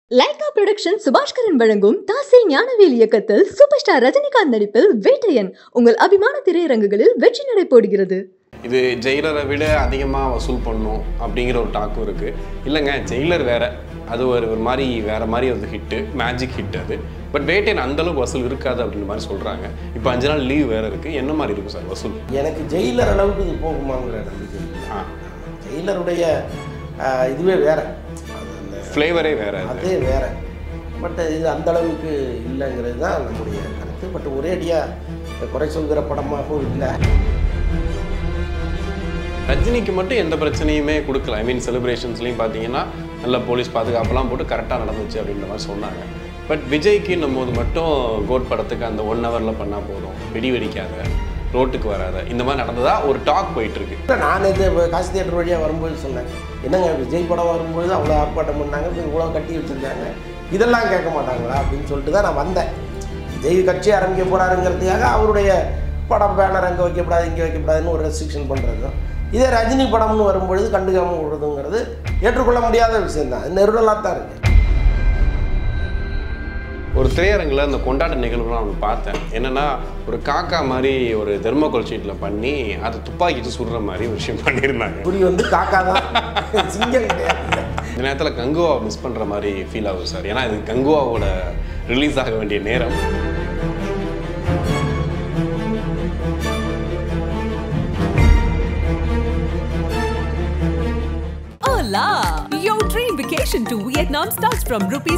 Lyca production Subaskaran வழங்கும் தாசை ஞானவேல் இயக்கத்தில் super star Rajinikanth நடிப்பில் வேட்டையன் உங்கள் அபிமான திரையரங்குகளில் வெற்றி நடை போடுகிறது இது ஜெயிலரை விட அதிகமாக வசூல் பண்ணும் அப்படிங்கிற ஒரு டாக்கும் இருக்குது இல்லைங்க ஜெயிலர் வேற அது ஒரு ஒரு மாதிரி வேற மாதிரி ஒரு ஹிட்டு மேஜிக் ஹிட் அது பட் வேட்டையன் அந்த அளவுக்கு வசூல் இருக்காது அப்படின்ற மாதிரி சொல்கிறாங்க இப்போ அஞ்சு நாள் லீவ் வேற இருக்குது என்ன மாதிரி இருக்கும் சார் வசூல் எனக்கு ஜெயிலர் அளவுக்கு இது போகுமாங்கிற நம்பிக்கை இல்லை. ஆ ஜெயிலருடைய ஆஹ், இதுவே வேற அது அந்த ஃப்ளேவரே வேற அது அதே வேற பட் இது அந்த அளவுக்கு இல்லைங்கிறது தான் நம்முடைய கருத்து பட் ஒரேடியாக குறை சொல்கிற படமாகவும் இல்லை ரஜினிக்கு மட்டும் எந்த பிரச்சனையுமே கொடுக்கல ஐ மீன் செலிப்ரேஷன்ஸ்லையும் பார்த்தீங்கன்னா நல்ல போலீஸ் பாதுகாப்பெல்லாம் போட்டு கரெக்டாக நடந்துச்சு அப்படின்ற மாதிரி சொன்னாங்க பட் விஜய்க்குன்னும் போது மட்டும் கோட் படத்துக்கு அந்த ஒன் ஹவரில் பண்ணால் போதும் வெடி வெடிக்காத ரோட்டுக்கு வராத இந்த மாதிரி நடந்ததா ஒரு டாக் போயிட்டு இருக்கு இல்லை நான் இது காசி தியேட்டர் வழியாக வரும்போது சொன்னேன் என்னங்க விஜய் படம் வரும்போது அவ்வளோ ஆர்ப்பாட்டம் பண்ணாங்க இப்போ இவ்வளோ கட்டி வச்சுருக்காங்க இதெல்லாம் கேட்க மாட்டாங்களா அப்படின்னு சொல்லிட்டு தான் நான் வந்தேன் விஜய் கட்சி ஆரம்பிக்க போகிறாருங்கிறதுக்காக அவருடைய படம் பேனர் அங்கே வைக்கக்கூடாது இங்கே வைக்கக்கூடாதுன்னு ஒரு ரெஸ்ட்ரிக்ஷன் பண்ணுறது இதே ரஜினி படம்னு வரும்பொழுது கண்டுக்காமல் விடுறதுங்கிறது ஏற்றுக்கொள்ள முடியாத விஷயம்தான் நெருடலாக தான் இருக்குது ஒரு திரையரங்கில் அந்த கொண்டாட்ட நிகழ்வுலாம் நான் பார்த்தேன் என்னன்னா ஒரு காக்கா மாதிரி ஒரு தெர்மோகோல் ஷீட்டில் பண்ணி அதை துப்பாக்கி வச்சு சுடுற மாதிரி ஒரு விஷயம் பண்ணியிருந்தாங்க இப்படி வந்து காக்கா தான் சிங்கம் கிடையாது இந்த நேரத்தில் கங்குவா மிஸ் பண்ணுற மாதிரி ஃபீல் ஆகுது சார் ஏன்னா இது கங்குவாவோட ரிலீஸ் ஆக வேண்டிய நேரம் Hola! Your dream vacation to Vietnam starts from rupees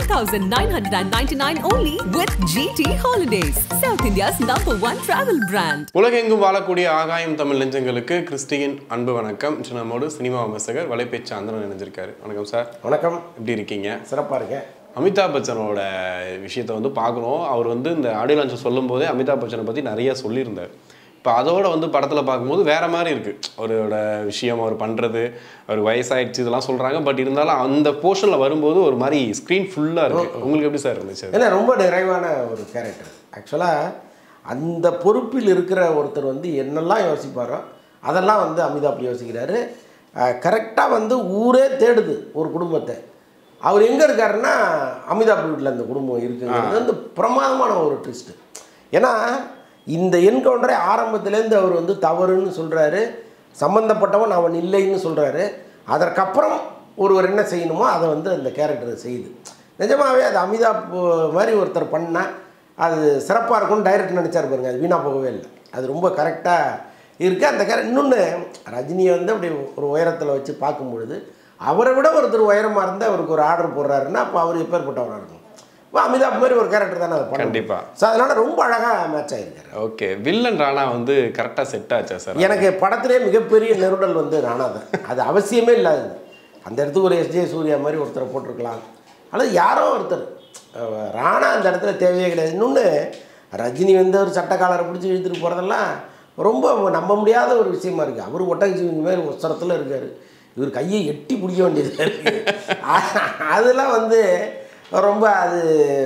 39,999 only with GT Holidays, South India's number one travel brand. உலகெங்கும் வாழக்கூடிய ஆகாயம் தமிழ் நெஞ்சங்களுக்கு கிறிஸ்டியின் அன்பு வணக்கம் இன்று நம்மோடு சினிமா விமர்சகர் வலைப்பேச்சு ஆந்திரன் இணைஞ்சிருக்காரு வணக்கம் சார் வணக்கம் எப்படி இருக்கீங்க சிறப்பாக இருக்கேன் அமிதாப் பச்சனோட விஷயத்தை வந்து பார்க்குறோம் அவர் வந்து இந்த ஆடியோ லான்ச் சொல்லும் போதே அமிதாப் பச்சனை பற்றி நிறைய சொல்லியிருந்தார் இப்போ அதோட வந்து படத்தில் பார்க்கும்போது வேற மாதிரி இருக்குது அவரோட விஷயம் அவர் பண்ணுறது அவர் வயசாயிடுச்சு இதெல்லாம் சொல்கிறாங்க பட் இருந்தாலும் அந்த போர்ஷனில் வரும்போது ஒரு மாதிரி ஸ்க்ரீன் ஃபுல்லாக இருக்குது உங்களுக்கு எப்படி சார் இருந்துச்சு அது? இல்லை ரொம்ப நிறைவான ஒரு கேரக்டர் ஆக்சுவலாக அந்த பொறுப்பில் இருக்கிற ஒருத்தர் வந்து என்னெல்லாம் யோசிப்பாரோ அதெல்லாம் வந்து அமிதாப் யோசிக்கிறாரு கரெக்டாக வந்து ஊரே தேடுது ஒரு குடும்பத்தை அவர் எங்கே இருக்காருன்னா அமிதாப் வீட்டில் அந்த குடும்பம் இருக்குங்கிறது வந்து பிரமாதமான ஒரு ட்விஸ்ட்டு ஏன்னா இந்த என்கவுண்டரை ஆரம்பத்துலேருந்து அவர் வந்து தவறுன்னு சொல்கிறாரு சம்மந்தப்பட்டவன் அவன் இல்லைன்னு சொல்கிறாரு அதற்கப்புறம் ஒருவர் என்ன செய்யணுமோ அதை வந்து அந்த கேரக்டர் செய்யுது நிஜமாவே அது அமிதாப் மாதிரி ஒருத்தர் பண்ணால் அது சிறப்பாக இருக்கும்னு டைரக்ட் நினச்சார் பாருங்க அது வீணாக போகவே இல்லை அது ரொம்ப கரெக்டாக இருக்குது அந்த கேர இன்னொன்று ரஜினியை வந்து அப்படி ஒரு உயரத்தில் வச்சு பார்க்கும் பொழுது அவரை விட ஒருத்தர் உயரமாக இருந்தால் அவருக்கு ஒரு ஆர்டர் போடுறாருன்னா அப்போ அவர் எப்பேற்பட்டவராக இருக்கும் இப்போ அமிதாப் மாதிரி ஒரு கேரக்டர் தானே அதை கண்டிப்பா. ஸோ அதனால் ரொம்ப அழகாக மேட்ச் ஆகிருக்காரு ஓகே வில்லன் ராணா வந்து கரெக்டாக செட் ஆச்சா சார் எனக்கு படத்திலே மிகப்பெரிய நெருடல் வந்து ராணா தான் அது அவசியமே இல்லாதது அந்த இடத்துக்கு ஒரு எஸ்ஜே சூர்யா மாதிரி ஒருத்தரை போட்டிருக்கலாம் அல்லது யாரோ ஒருத்தர் அஹ், ராணா அந்த இடத்துல தேவையே கிடையாது இன்னொன்று ரஜினி வந்து ஒரு சட்டக்காலரை பிடிச்சி இழுத்துட்டு போகிறதெல்லாம் ரொம்ப நம்ப முடியாத ஒரு விஷயமா இருக்குது அவர் ஒட்டகச்சிவிங்க மாதிரி ஒசரத்தில் இருக்கார் இவர் கையை எட்டி பிடிக்க வேண்டியதாக இருக்குது அதெல்லாம் வந்து ரொம்ப அது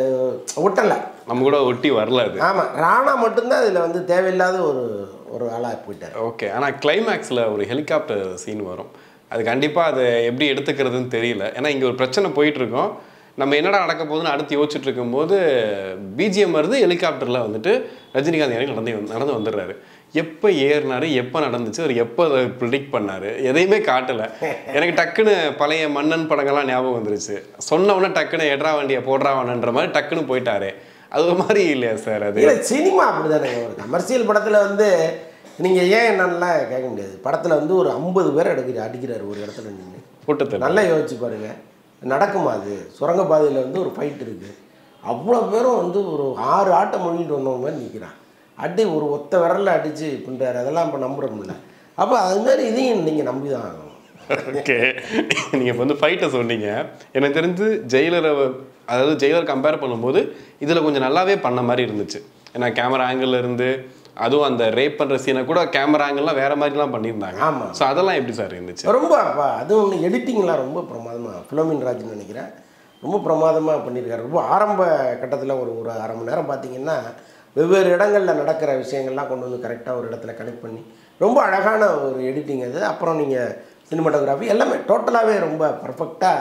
ஒட்டலை நம்ம கூட ஒட்டி வரல அது ஆமாம் ராணா மட்டும்தான் இதில் வந்து தேவையில்லாத ஒரு ஒரு ஆளாக போயிட்டார் ஓகே ஆனால் கிளைமேக்ஸில் ஒரு ஹெலிகாப்டர் சீன் வரும் அது கண்டிப்பாக அதை எப்படி எடுத்துக்கிறதுன்னு தெரியல ஏன்னா இங்கே ஒரு பிரச்சனை போயிட்டு இருக்கோம் நம்ம என்னடா நடக்க போகுதுன்னு அடுத்து யோசிச்சுட்டு இருக்கும்போது பிஜிஎம் வருது ஹெலிகாப்டரில் வந்துட்டு ரஜினிகாந்த் இறங்கி நடந்து வந்து- நடந்து வந்துடுறாரு எப்போ ஏறினாரு எப்போ நடந்துச்சு அவர் எப்போ அதை ப்ரிடிக்ட் பண்ணாரு எதையுமே காட்டலை எனக்கு டக்குன்னு பழைய மன்னன் படங்கள்லாம் ஞாபகம் வந்துருச்சு சொன்ன உடனே டக்குன்னு எட்ரா வண்டியை போடுறா வண்டன்ற மாதிரி டக்குன்னு போயிட்டாரு அது ஒரு மாதிரி இல்லையா சார் அது இல்லை சினிமா அப்படிதானே ஒரு கமர்ஷியல் படத்தில் வந்து நீங்கள் ஏன் என்னன்னலாம் கேட்க முடியாது படத்தில் வந்து ஒரு ஐம்பது பேர் எடுக்கிற அடிக்கிறாரு ஒரு இடத்துல நின்று கூட்டத்தில் நல்லா யோசிச்சு பாருங்க நடக்குமா அது சுரங்கப்பாதையில் வந்து ஒரு ஃபைட் இருக்குது அவ்வளோ பேரும் வந்து ஒரு ஆறு ஆட்டம் மொழிட்டு வந்தவங்க மாதிரி நிற்கிறான் அடி ஒரு ஒத்த விரலில் அடித்து பண்ணுறாரு அதெல்லாம் இப்போ நம்புறோம்ல அப்போ அது மாதிரி இதையும் நீங்கள் நம்பி தான் ஆகணும் ஓகே நீங்கள் இப்போ வந்து ஃபைட்டை சொன்னீங்க எனக்கு தெரிஞ்சு ஜெயிலரை அதாவது ஜெயிலர் கம்பேர் பண்ணும்போது இதில் கொஞ்சம் நல்லாவே பண்ண மாதிரி இருந்துச்சு ஏன்னா கேமரா ஆங்கிள் இருந்து அதுவும் அந்த ரேப் பண்ணுற சீனை கூட கேமரா ஆங்கிள்லாம் வேற மாதிரிலாம் பண்ணியிருந்தாங்க ஆமா. ஸோ அதெல்லாம் எப்படி சார் இருந்துச்சு ரொம்ப அப்பா அதுவும் ஒன்று எடிட்டிங்லாம் ரொம்ப பிரமாதமாக ஃபிலோமின் ராஜ்னு நினைக்கிறேன் ரொம்ப பிரமாதமாக பண்ணியிருக்காரு ரொம்ப ஆரம்ப கட்டத்தில் ஒரு ஒரு அரை மணி நேரம் பார்த்தீங்கன்னா வெவ்வேறு இடங்களில் நடக்கிற விஷயங்கள்லாம் கொண்டு வந்து கரெக்டாக ஒரு இடத்துல கனெக்ட் பண்ணி ரொம்ப அழகான ஒரு எடிட்டிங் அது அப்புறம் நீங்கள் சினிமாட்டோகிராஃபி எல்லாமே டோட்டலாகவே ரொம்ப பர்ஃபெக்டாக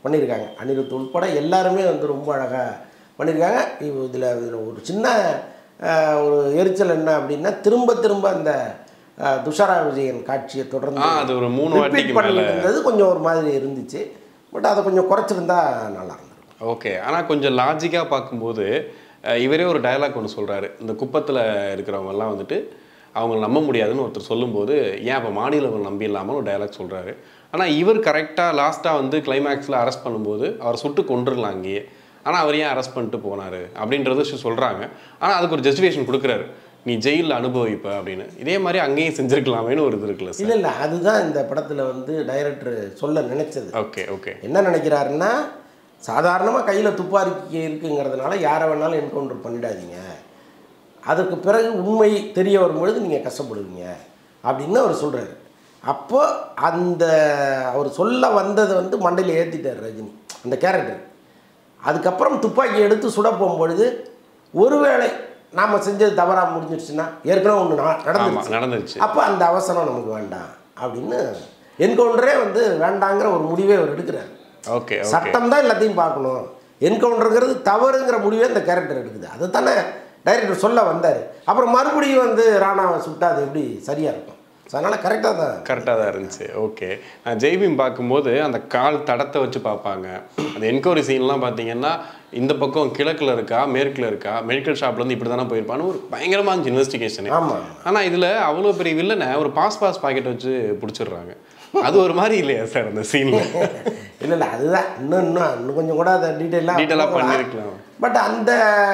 பண்ணியிருக்காங்க அனிருத் உட்பட எல்லாருமே வந்து ரொம்ப அழகாக பண்ணியிருக்காங்க இதில் இதில் ஒரு சின்ன அஹ், ஒரு எரிச்சல் என்ன அப்படின்னா திரும்ப திரும்ப அந்த அஹ், துஷாரா விஜயன் காட்சியை தொடர்ந்து ஆ, அது ஒரு மூணு repeat வாட்டிக்கு பண்ணிட்டு மேல. இருந்தது கொஞ்சம் ஒரு மாதிரி இருந்துச்சு பட் அதை கொஞ்சம் குறைச்சிருந்தா நல்லா இருந்திருக்கும் ஓகே ஆனால் கொஞ்சம் லாஜிக்காக பார்க்கும்போது அஹ், இவரே ஒரு டயலாக் ஒன்று சொல்கிறாரு இந்த குப்பத்தில் இருக்கிறவங்கெல்லாம் வந்துட்டு அவங்கள நம்ப முடியாதுன்னு ஒருத்தர் சொல்லும்போது ஏன் அப்போ மாநிலங்களை நம்பி இல்லாமல் ஒரு டயலாக் சொல்கிறாரு ஆனால் இவர் கரெக்டாக லாஸ்ட்டாக வந்து கிளைமேக்ஸில் அரெஸ்ட் பண்ணும்போது அவரை சுட்டு கொண்டுடலாம் அங்கேயே ஆனால் அவர் ஏன் அரெஸ்ட் பண்ணிட்டு போனார் அப்படின்றது சொல்கிறாங்க ஆனால் அதுக்கு ஒரு ஜஸ்டிஃபிகேஷன் கொடுக்குறாரு நீ ஜெயிலில் அனுபவிப்ப அப்படின்னு இதே மாதிரி அங்கேயும் செஞ்சுருக்கலாமேன்னு ஒரு இது இருக்குல்ல சார் இல்லை இல்லை அதுதான் இந்த படத்தில் வந்து டைரக்டர் சொல்ல நினைச்சது ஓகே ஓகே என்ன நினைக்கிறாருன்னா சாதாரணமாக கையில் துப்பாக்கி இருக்குங்கிறதுனால யாரை வேணாலும் என்கவுண்டர் பண்ணிடாதீங்க அதற்கு பிறகு உண்மை தெரிய வரும்பொழுது நீங்கள் கஷ்டப்படுவீங்க அப்படின்னு அவர் சொல்கிறாரு அப்போ அந்த அவர் சொல்ல வந்ததை வந்து மண்டையில் ஏற்றிட்டார் ரஜினி அந்த கேரக்டர் அதுக்கப்புறம் துப்பாக்கி எடுத்து சுட போகும்பொழுது ஒருவேளை நாம் செஞ்சது தவறாக முடிஞ்சிருச்சுன்னா ஏற்கனவே ஒன்று ஆமாம் நடந்துருச்சு நடந்துருச்சு அப்போ அந்த அவசரம் நமக்கு வேண்டாம் அப்படின்னு என்கவுண்டரே வந்து வேண்டாங்கிற ஒரு முடிவே அவர் எடுக்கிறார் ஓகே ஓகே சட்டம் தான் எல்லாத்தையும் பார்க்கணும் என்கவுண்டருங்கிறது தவறுங்கிற முடிவே இந்த கேரக்டர் எடுக்குது அதை தானே டைரக்டர் சொல்ல வந்தார் அப்புறம் மறுபடியும் வந்து ராணாவை சுட்டா அது எப்படி சரியாக இருக்கும் ஸோ அதனால் கரெக்டாக தான் கரெக்டாக தான் இருந்துச்சு ஓகே நான் ஜெய்பீம் பார்க்கும்போது அந்த கால் தடத்தை வச்சு பார்ப்பாங்க அந்த என்கொயரி சீன்லாம் பார்த்தீங்கன்னா இந்த பக்கம் கிழக்கில் இருக்கா மேற்கில் இருக்கா மெடிக்கல் ஷாப்லேருந்து இப்படி தானே போயிருப்பான்னு ஒரு பயங்கரமாக இருந்துச்சு இன்வெஸ்டிகேஷன் ஆமாம் ஆனால் இதில் அவ்வளோ பெரிய வில்லனை ஒரு பாஸ் பாஸ் பாக்கெட் வச்சு பிடிச்சிடுறாங்க அது ஒரு மாதிரி இல்லையா சார் அந்த சீனில் இல்லை இல்லை அதுதான் இன்னும் இன்னும் இன்னும் கொஞ்சம் கூட அதை டீட்டெயிலாக Detail-ஆ பண்ணியிருக்கலாம். பட் அந்த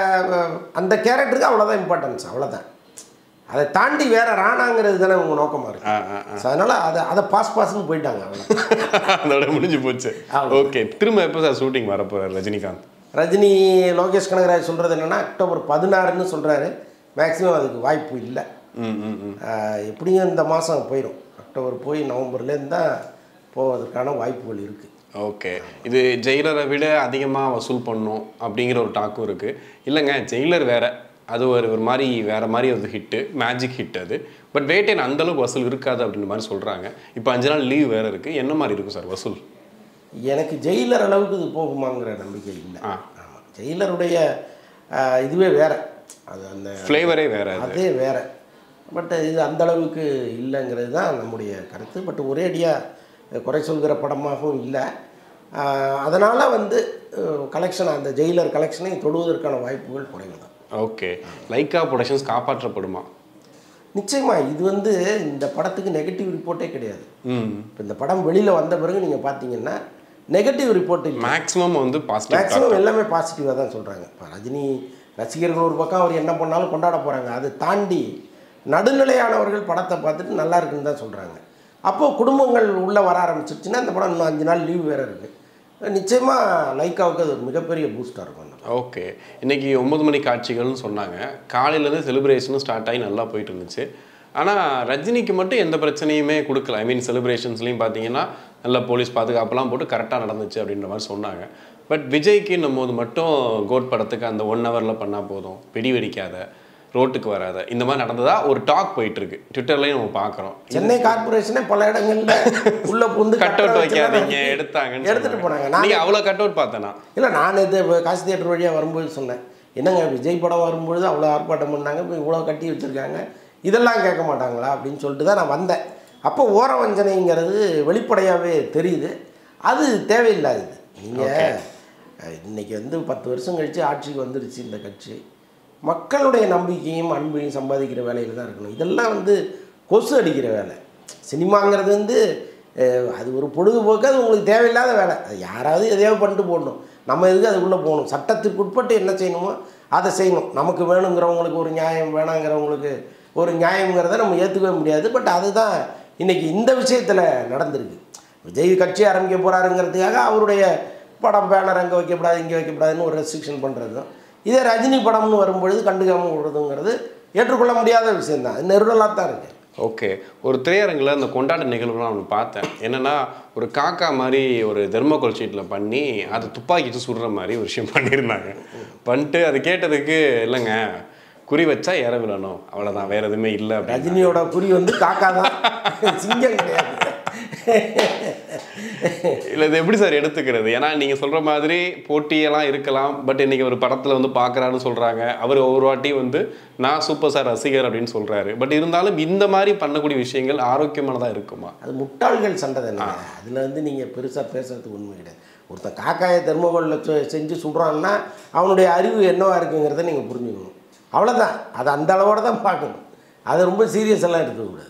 அந்த கேரக்டருக்கு அவ்வளோதான் இம்பார்ட்டன்ஸ் அவ்வளோதான் அதை தாண்டி வேற ராணாங்கிறது தானே உங்கள் நோக்கமாக இருக்கு ஆ ஆ ஸோ அதனால் அதை அதை பாஸ் பாஸ்ன்னு போயிட்டாங்க அவ்வளோ அதோட முடிஞ்சு போச்சு ஆமா. ஓகே திரும்ப எப்போ சார் ஷூட்டிங் வரப்போறாரு ரஜினிகாந்த் ரஜினி லோகேஷ் கனகராஜ் சொல்கிறது என்னென்னா அக்டோபர் பதினாறுன்னு சொல்கிறாரு மேக்ஸிமம் அதுக்கு வாய்ப்பு இல்லை ம் ம் ம் ஆஹ் எப்படியும் இந்த மாதம் போயிடும் அக்டோபர் போய் நவம்பர்லேருந்து தான் போவதற்கான வாய்ப்புகள் இருக்குது ஓகே இது ஜெயிலரை விட அதிகமாக வசூல் பண்ணும் அப்படிங்கிற ஒரு டாக்கும் இருக்குது இல்லைங்க ஜெயிலர் வேற அது ஒரு ஒரு மாதிரி வேற மாதிரி ஒரு ஹிட்டு மேஜிக் ஹிட் அது பட் வேட்டையன் அந்த அளவுக்கு வசூல் இருக்காது அப்படின்ற மாதிரி சொல்கிறாங்க இப்போ அஞ்சு நாள் லீவ் வேற இருக்குது என்ன மாதிரி இருக்கும் சார் வசூல் எனக்கு ஜெயிலர் அளவுக்கு இது போகுமாங்கிற நம்பிக்கை இல்லை ஆ. ஆமாம் ஜெயிலருடைய ஆஹ் இதுவே வேற அது அந்த ஃப்ளேவரே வேற அது அதே வேற பட் இது அந்த அளவுக்கு இல்லைங்கிறது தான் நம்முடைய கருத்து பட் ஒரே அடியாக குறை சொல்கிற படமாகவும் இல்லை அதனால் வந்து கலெக்ஷன் அந்த ஜெயிலர் கலெக்ஷனை தொடுவதற்கான வாய்ப்புகள் குறைவு தான் ஓகே லைக்கா ப்ரொடக்ஷன்ஸ் காப்பாற்றப்படுமா நிச்சயமா இது வந்து இந்த படத்துக்கு நெகட்டிவ் ரிப்போர்ட்டே கிடையாது ம் இப்போ இந்த படம் வெளியில் வந்த பிறகு நீங்கள் பார்த்தீங்கன்னா நெகட்டிவ் ரிப்போர்ட் இல்லை மேக்ஸிமம் வந்து பாசிட்டிவ் மேக்ஸிமம் எல்லாமே பாசிட்டிவாக தான் சொல்கிறாங்க இப்போ ரஜினி ரசிகர்கள் ஒரு பக்கம் அவர் என்ன பண்ணாலும் கொண்டாட போகிறாங்க அதை தாண்டி நடுநிலையானவர்கள் படத்தை பார்த்துட்டு நல்லா இருக்குன்னு தான் சொல்கிறாங்க அப்போது குடும்பங்கள் உள்ளே வர ஆரம்பிச்சிருச்சுன்னா இந்த படம் இன்னும் அஞ்சு நாள் லீவ் வேறு இருக்குது நிச்சயமாக லைக்காவுக்கு அது ஒரு மிகப்பெரிய பூஸ்டாக இருக்கும் அந்த படம். ஓகே இன்னைக்கு ஒன்பது மணி காட்சிகள்னு சொன்னாங்க காலையிலேருந்து செலிப்ரேஷனும் ஸ்டார்ட் ஆகி நல்லா போயிட்டு இருந்துச்சு ஆனால் ரஜினிக்கு மட்டும் எந்த பிரச்சனையுமே கொடுக்கல ஐ மீன் செலிப்ரேஷன்ஸ்லையும் பார்த்தீங்கன்னா நல்ல போலீஸ் பாதுகாப்பெல்லாம் போட்டு கரெக்டாக நடந்துச்சு அப்படின்ற மாதிரி சொன்னாங்க பட் விஜய்க்குன்னும் போது மட்டும் கோட் படத்துக்கு அந்த ஒன் ஹவரில் பண்ணால் போதும் வெடி வெடிக்காத ரோட்டுக்கு வராத இந்த மாதிரி நடந்ததா ஒரு டாக் போயிட்டு இருக்கு ட்விட்டர்லையும் நம்ம பார்க்குறோம் சென்னை கார்பரேஷனே பல இடங்கள்ல உள்ள புந்து கட் அவுட் கட்டடம் வைக்காதீங்க வச்சு எடுத்தாங்கன்னு எடுத்துட்டு போனாங்க சொன்னாங்க. நான் நீங்க அவ்வளோ கட் அவுட் பார்த்தேனா இல்லை நான் இது இப்போ காசி தேட்டர் வழியாக வரும்போது சொன்னேன் என்னங்க விஜய் படம் வரும்பொழுது அவ்வளோ ஆர்ப்பாட்டம் பண்ணாங்க இப்போ இவ்வளோ கட்டி வச்சுருக்காங்க இதெல்லாம் கேட்க மாட்டாங்களா அப்படின்னு சொல்லிட்டு தான் நான் வந்தேன் அப்போ ஓர வஞ்சனைங்கிறது வெளிப்படையாகவே தெரியுது அது தேவையில்லாதது நீங்கள் இன்னைக்கு வந்து பத்து வருஷம் கழித்து ஆட்சிக்கு வந்துருச்சு இந்த கட்சி மக்களுடைய நம்பிக்கையும் அன்பையும் சம்பாதிக்கிற வேலையில் தான் இருக்கணும் இதெல்லாம் வந்து கொசு அடிக்கிற வேலை சினிமாங்கிறது வந்து அஹ், அது ஒரு பொழுதுபோக்கு அது உங்களுக்கு தேவையில்லாத வேலை அது யாராவது எதையாவது பண்ணிட்டு போடணும் நம்ம எதுக்கு அதுக்குள்ளே போகணும் சட்டத்திற்கு உட்பட்டு என்ன செய்யணுமோ அதை செய்யணும் நமக்கு வேணுங்கிறவங்களுக்கு ஒரு நியாயம் வேணாங்கிறவங்களுக்கு ஒரு நியாயங்கிறத நம்ம ஏற்றுக்கவே முடியாது பட் அதுதான் இன்னைக்கு இந்த விஷயத்தில் நடந்திருக்கு விஜய் கட்சி ஆரம்பிக்க போகிறாருங்கிறதுக்காக அவருடைய படம் பேனர் அங்கே வைக்கக்கூடாது இங்கே வைக்கக்கூடாதுன்னு ஒரு ரெஸ்ட்ரிக்ஷன் பண்ணுறதும் இதே ரஜினி படம்னு வரும்பொழுது கண்டுக்காமல் விடுறதுங்கிறது ஏற்றுக்கொள்ள முடியாத விஷயம்தான் அது நெருடலாக தான் இருக்குது ஓகே ஒரு திரையரங்கில் அந்த கொண்டாட்ட நிகழ்வுலாம் நான் பார்த்தேன் என்னன்னா ஒரு காக்கா மாதிரி ஒரு தெர்மோகோல் ஷீட்டில் பண்ணி அதை துப்பாக்கி வச்சு சுடுற மாதிரி ஒரு விஷயம் பண்ணியிருந்தாங்க பண்ணிட்டு அது கேட்டதுக்கு இல்லைங்க குறி வச்சா இற விழணும் அவ்வளோதான் வேற எதுவுமே இல்லை அப்படின்னு ரஜினியோட குறி வந்து காக்கா தான் சிங்கம் கிடையாது இல்லை இது எப்படி சார் எடுத்துக்கிறது ஏன்னா நீங்கள் சொல்கிற மாதிரி போட்டியெல்லாம் இருக்கலாம் பட் இன்னைக்கு ஒரு படத்தில் வந்து பார்க்குறாருன்னு சொல்கிறாங்க அவர் ஒவ்வொரு வாட்டி வந்து நான் சூப்பர் ஸ்டார் ரசிகர் அப்படின்னு சொல்கிறாரு பட் இருந்தாலும் இந்த மாதிரி பண்ணக்கூடிய விஷயங்கள் ஆரோக்கியமானதாக இருக்குமா அது முட்டாள்கள் சண்டை தானே அதில் வந்து நீங்கள் பெருசாக பேசுறதுக்கு உண்மை கிடையாது ஒருத்தன் காக்காயை தெர்மோகோலில் செஞ்சு சுடுறான்னா அவனுடைய அறிவு என்னவா இருக்குங்கிறத நீங்கள் புரிஞ்சுக்கணும் அவ்வளோதான் அது அந்த அளவோட தான் பார்க்கணும் அதை ரொம்ப சீரியஸ் எல்லாம் எடுக்கக்கூடாது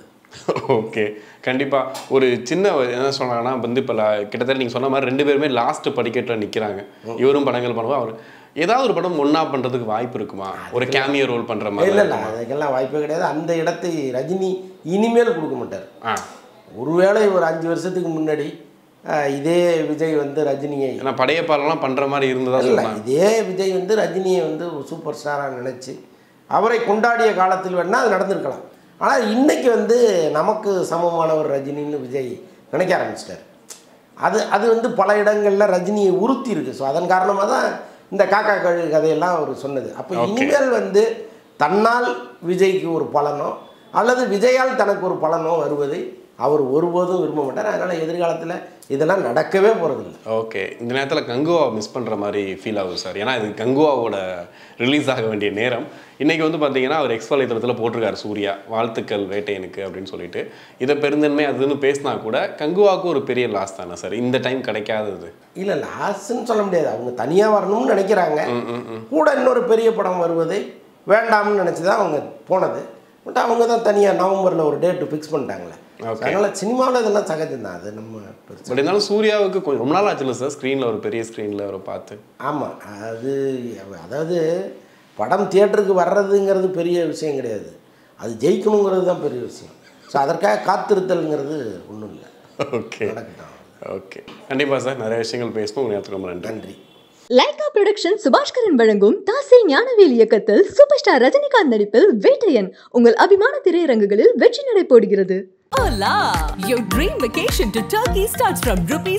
ஓகே கண்டிப்பாக ஒரு சின்ன என்ன சொன்னாங்கன்னா வந்து இப்போ கிட்டத்தட்ட நீங்கள் சொன்ன மாதிரி ரெண்டு பேருமே லாஸ்ட் படிக்கட்டில் நிற்கிறாங்க இவரும் படங்கள் பண்ணுவோம் அவர் ஏதாவது ஒரு படம் ஒன்றா பண்ணுறதுக்கு வாய்ப்பு இருக்குமா ஒரு கேமியோ ரோல் பண்ணுற மாதிரி இல்லை இல்லை அதுக்கெல்லாம் வாய்ப்பே கிடையாது அந்த இடத்தை ரஜினி இனிமேல் கொடுக்க மாட்டார் ஆ ஒருவேளை ஒரு அஞ்சு வருஷத்துக்கு முன்னாடி அஹ், இதே விஜய் வந்து ரஜினியை ஏன்னா படையப்பாலெல்லாம் பண்ணுற மாதிரி இருந்ததா இல்லை சொன்னாங்க இதே விஜய் வந்து ரஜினியை வந்து ஒரு சூப்பர் ஸ்டாராக நினச்சி அவரை கொண்டாடிய காலத்தில் வேணால் அது நடந்திருக்கலாம் ஆனால் இன்னைக்கு வந்து நமக்கு சமமானவர் ரஜினின்னு விஜய் நினைக்க ஆரம்பிச்சிட்டார் அது அது வந்து பல இடங்களில் ரஜினியை உறுத்தி இருக்கு ஸோ அதன் காரணமாக தான் இந்த காக்கா கழு கதையெல்லாம் அவர் சொன்னது அப்போ Okay. இனிமேல் வந்து தன்னால் விஜய்க்கு ஒரு பலனோ அல்லது விஜயால் தனக்கு ஒரு பலனோ வருவதை அவர் ஒருபோதும் விரும்ப மாட்டார் அதனால் எதிர்காலத்தில் இதெல்லாம் நடக்கவே போகிறதில்ல ஓகே இந்த நேரத்தில் கங்குவா மிஸ் பண்ணுற மாதிரி ஃபீல் ஆகுது சார் ஏன்னா இது கங்குவாவோட ரிலீஸ் ஆக வேண்டிய நேரம் இன்னைக்கு வந்து பார்த்தீங்கன்னா அவர் எக்ஸ் வலைத்தளத்தில் போட்டிருக்காரு சூர்யா வாழ்த்துக்கள் வேட்டையனுக்கு அப்படின்னு சொல்லிட்டு இதை பெருந்தன்மை அதுன்னு பேசினா கூட கங்குவாவுக்கு ஒரு பெரிய லாஸ் தானே சார் இந்த டைம் கிடைக்காதது இல்லை லாஸ்ன்னு சொல்ல முடியாது அவங்க தனியாக வரணும்னு நினைக்கிறாங்க கூட இன்னொரு பெரிய படம் வருவதை வேண்டாம்னு நினச்சி தான் அவங்க போனது பட் அவங்க தான் தனியாக நவம்பரில் ஒரு டேட்டு ஃபிக்ஸ் பண்ணிட்டாங்களே Okay. அதனால் சினிமாவில் இதெல்லாம் சகஜம் தான் அது நம்ம பெருசு பட் இருந்தாலும் சூர்யாவுக்கு கொஞ்சம் ரொம்ப நாள் ஆச்சுல்ல சார் ஸ்க்ரீனில் ஒரு பெரிய ஸ்க்ரீனில் அவரை பார்த்து ஆமாம் அது அதாவது படம் தியேட்டருக்கு வர்றதுங்கிறது பெரிய விஷயம் கிடையாது அது ஜெயிக்கணுங்கிறது தான் பெரிய விஷயம் ஸோ அதற்காக காத்திருத்தல்ங்கிறது ஒன்றும் இல்லை ஓகே நடக்கட்டும் ஓகே கண்டிப்பாக சார் நிறைய விஷயங்கள் பேசணும் உங்கள் நேரத்துக்கு ரொம்ப நன்றி நன்றி லைகா புரொடக்ஷன் சுபாஷ்கரன் வழங்கும் தாசே ஞானவேல் இயக்கத்தில் சூப்பர் ஸ்டார் ரஜினிகாந்த் நடிப்பில் வேட்டையன் உங்கள் அபிமான திரையரங்குகளில் வெற்றி நடை போடுகிறது Hola! Your dream vacation to Turkey starts from rupees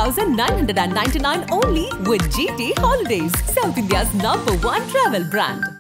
79,999 only with GT Holidays, South India's number one travel brand.